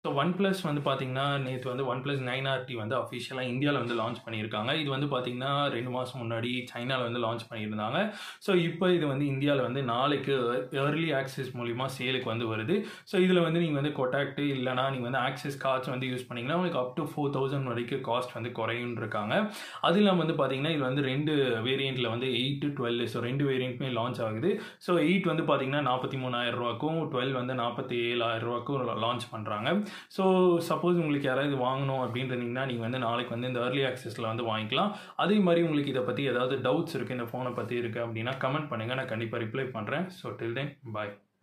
so one plus வந்து பார்த்தீங்கன்னா நேற்று வந்து ஒன் ப்ளஸ் நைன் ஆர்டி வந்து அஃபிஷியலாக இந்தியாவில் வந்து லான்ச் பண்ணியிருக்காங்க இது வந்து பார்த்தீங்கன்னா ரெண்டு மாதம் முன்னாடி சைனாவில் வந்து லான்ச் பண்ணியிருந்தாங்க ஸோ இப்போ இது வந்து இந்தியாவில் வந்து நாளைக்கு ஏர்லி ஆக்சஸ் மூலிமா சேலுக்கு வந்து வருது ஸோ இதில் வந்து நீங்கள் வந்து கொட்டாக்ட் இல்லைனா நீங்கள் வந்து ஆக்சஸ் கார்ட்ஸ் வந்து யூஸ் பண்ணிங்கன்னா உங்களுக்கு அப் டு ஃபோர் தௌசண்ட் வரைக்கும் காஸ்ட் வந்து குறையும் இருக்காங்க அது இல்லாமல் வந்து பார்த்தீங்கன்னா இது வந்து ரெண்டு வேரியண்ட்டில் வந்து எயிட் டுவெல் ஸோ ரெண்டு வேரியண்ட்டுமே லான்ச் ஆகுது ஸோ எயிட் வந்து பார்த்தீங்கன்னா நாற்பத்தி மூணாயிரம் ரூபாக்கும் டுவெல் வந்து நாற்பத்தி ஏழாயிரம் ரூபாக்கும் லான்ச் பண்ணுறாங்க ஸோ சப்போஸ் உங்களுக்கு யாராவது வாங்கணும் அப்படின்றீங்கன்னா நீங்கள் வந்து நாளைக்கு வந்து இந்த ஏர்லி ஆக்சஸில் வந்து வாங்கிக்கலாம் அதே மாதிரி உங்களுக்கு இதை பற்றி ஏதாவது டவுட்ஸ் இருக்குது இந்த ஃபோனை பற்றி இருக்குது அப்படின்னா கமெண்ட் பண்ணுங்கள் நான் கண்டிப்பாக ரிப்ளை பண்ணுறேன் ஸோ டில் தென் பாய்